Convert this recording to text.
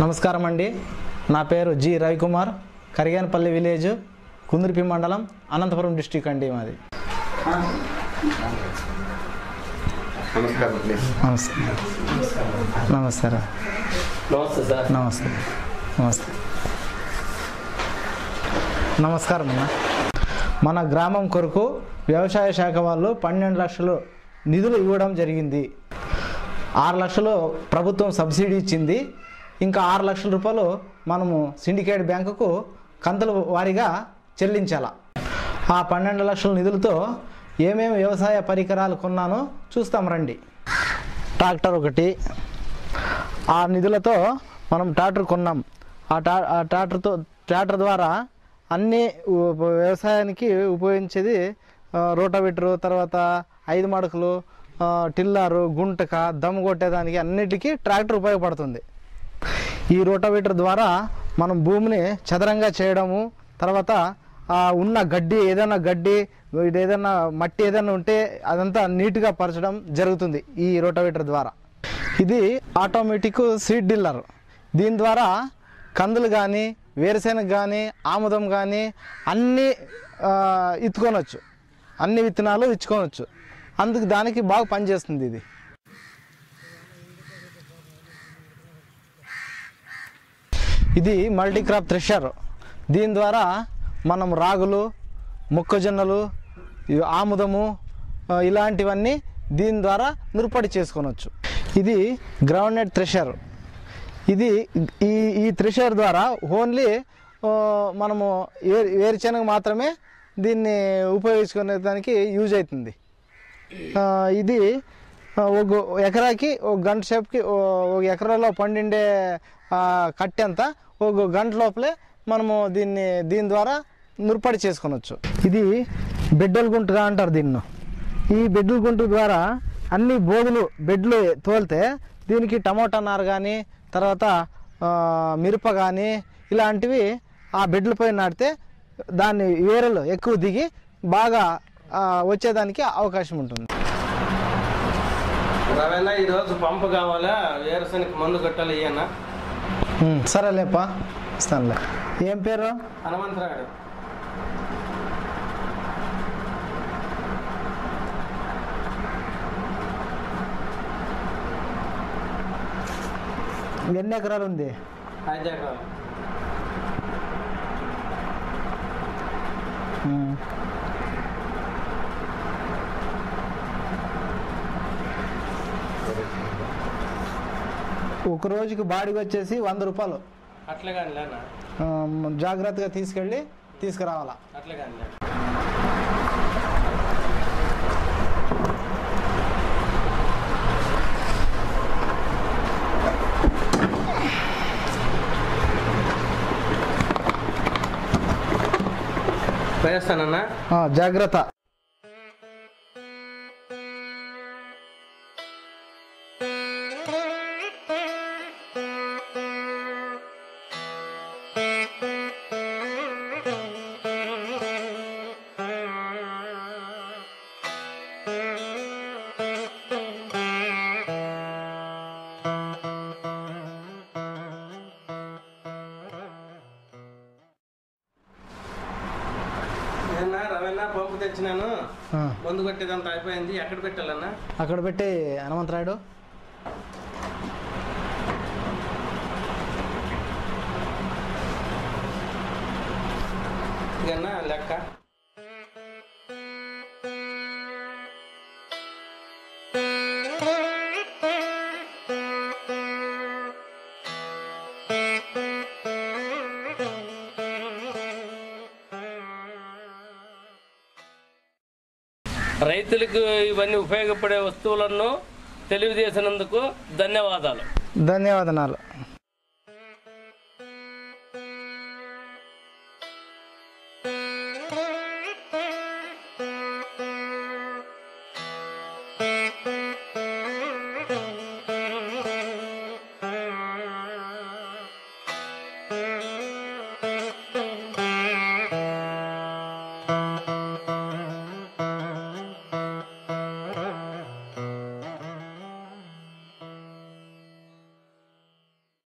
నమస్కారం అండి నా పేరు జి రవికుమార్ కరిగానపల్లి విలేజ్ కుందుర్పి మండలం అనంతపురం డిస్టిక్ అండి మాది నమస్కారం అండి నమస్తే నమస్కారం నమస్తే సార్ నమస్తే నమస్తే నమస్కారం అన్న మన గ్రామం కొరకు వ్యవసాయ శాఖ వాళ్ళు పన్నెండు లక్షలు నిధులు ఇవ్వడం జరిగింది ఆరు లక్షలు ప్రభుత్వం సబ్సిడీ ఇచ్చింది ఇంకా ఆరు లక్షల రూపాయలు మనము సిండికేట్ బ్యాంకుకు కంతుల వారీగా చెల్లించాల ఆ పన్నెండు లక్షల నిధులతో ఏమేమి వ్యవసాయ పరికరాలు కొన్నానో చూస్తాం రండి ట్రాక్టర్ ఒకటి ఆ నిధులతో మనం ట్రాక్టర్ కొన్నాం ఆ ట్రా ఆ ట్రాక్టర్తో ట్రాక్టర్ ద్వారా అన్ని ఉ- వ్యవసాయానికి ఉపయోగించేది ఆ, రోటావెటరు తర్వాత ఐదు మడకలు ఆ, టిల్లారు గుంటక దమ్ము కొట్టేదానికి అన్నిటికీ ట్రాక్టర్ ఉపయోగపడుతుంది ఈ రోటావేటర్ ద్వారా మనం భూమిని చదరంగా చేయడము తర్వాత ఆ ఉన్న గడ్డి ఏదైనా గడ్డి ఇది ఏదైనా మట్టి ఏదైనా ఉంటే అదంతా నీట్గా పరచడం జరుగుతుంది ఈ రోటావేటర్ ద్వారా ఇది ఆటోమేటిక్ సీడ్ డిల్లర్ దీని ద్వారా కందులు కానీ వేరుశెనగ కానీ ఆముదం కానీ అన్నీ ఆ, ఇత్తుకొనొచ్చు అన్ని విత్తనాలు ఇచ్చుకోవచ్చు అందుకు దానికి బాగా పనిచేస్తుంది ఇది ఇది మల్టీ క్రాప్ థ్రెషర్ దీని ద్వారా మనం రాగులు మొక్కజొన్నలు ఈ ఆముదము ఆ, ఇలాంటివన్నీ దీని ద్వారా నురుపడి చేసుకోవచ్చు ఇది గ్రౌండ్ నెట్ థ్రెషర్ ఇది ఈ ఈ థ్రెషర్ ద్వారా ఓన్లీ ఆ, మనము ఏ వేరుశనగ మాత్రమే దీన్ని ఉపయోగించుకునే దానికి యూజ్ అవుతుంది ఆ, ఇది ఆ, ఒక ఎకరాకి ఒక గంట సేపుకి ఓ- ఒక ఎకరాలో పండిండే ఆ, కట్టె అంతా ఒక గంట లోపలే మనము దీన్ని దీని ద్వారా నుర్పడి చేసుకోవచ్చు ఇది బెడ్డల గుంటగా అంటారు దీన్ని ఈ బెడ్ల గుంట ద్వారా అన్ని బోధులు బెడ్లు తోలితే దీనికి టమోటా నారు కానీ తర్వాత ఆ, మిరప కానీ ఇలాంటివి ఆ బెడ్లపై నాటితే దాన్ని వేరలు ఎక్కువ దిగి బాగా ఆ, వచ్చేదానికి అవకాశం ఉంటుంది రవేణ ఈరోజు పంపు కావాలా వేరుశనగ మందు కట్టాలి ఇయ్యన్నా ఉమ్, సరేలేపా ఇస్తానులే ఏం పేరు హనుమంతరాడు ఎన్ని ఎకరాలు ఉంది ఐదు ఎకరాలు ఉమ్. ఒక రోజుకి బాడీకి వచ్చేసి వంద రూపాయలు అట్లే కానీ లేనా ఆ, జాగ్రత్తగా తీసుకెళ్ళి తీసుకురావాలా అట్లే కానీ లే వేస్తానన్నా ఆ, జాగ్రత్త ఏనా రవేణ పంపు తెచ్చినాను ఆ, మందు కట్టేదంతా అయిపోయింది ఎక్కడ పెట్టాలన్నా అక్కడ పెట్టి హనుమంతరాయుడు ఇదన్నా లెక్క రైతులకు ఇవన్నీ ఉపయోగపడే వస్తువులను తెలియజేసినందుకు ధన్యవాదాలు ధన్యవాదనాలు